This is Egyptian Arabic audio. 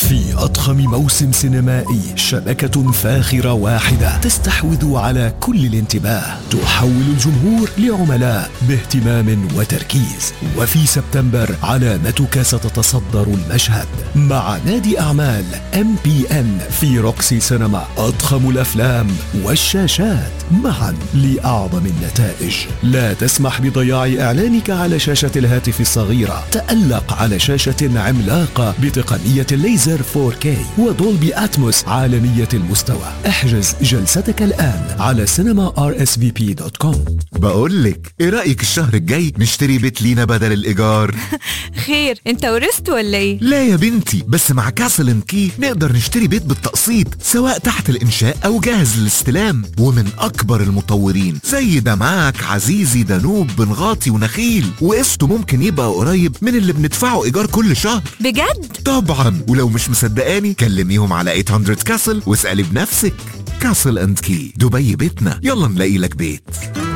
في أضخم موسم سينمائي شبكة فاخرة واحدة تستحوذ على كل الانتباه تحول الجمهور لعملاء باهتمام وتركيز وفي سبتمبر علامتك ستتصدر المشهد مع نادي أعمال ام بي ان في روكسي سينما أضخم الأفلام والشاشات معا لأعظم النتائج لا تسمح بضياع إعلانك على شاشة الهاتف الصغيرة تألق على شاشة عملاقة بتقنية الليزر 4K ودولبي أتموس عالمية المستوى احجز جلستك الآن على سينما rsvp.com بقولك ايه رأيك الشهر الجاي نشتري بيت لينا بدل الإيجار خير انت ورثت ولا ايه لا يا بنتي بس مع كاسل ان كي نقدر نشتري بيت بالتقسيط سواء تحت الإنشاء أو جاهز للاستلام ومن أكبر المطورين زي دمعك عزيزي دانوب بنغاطي ونخيل وقسطه ممكن يبقى قريب من اللي بندفعه إيجار كل شهر بجد طبعا ولو مش مصدقاني كلميهم على 800 كاسل واسألي بنفسك كاسل اند كي دبي بيتنا يلا نلاقي لك بيت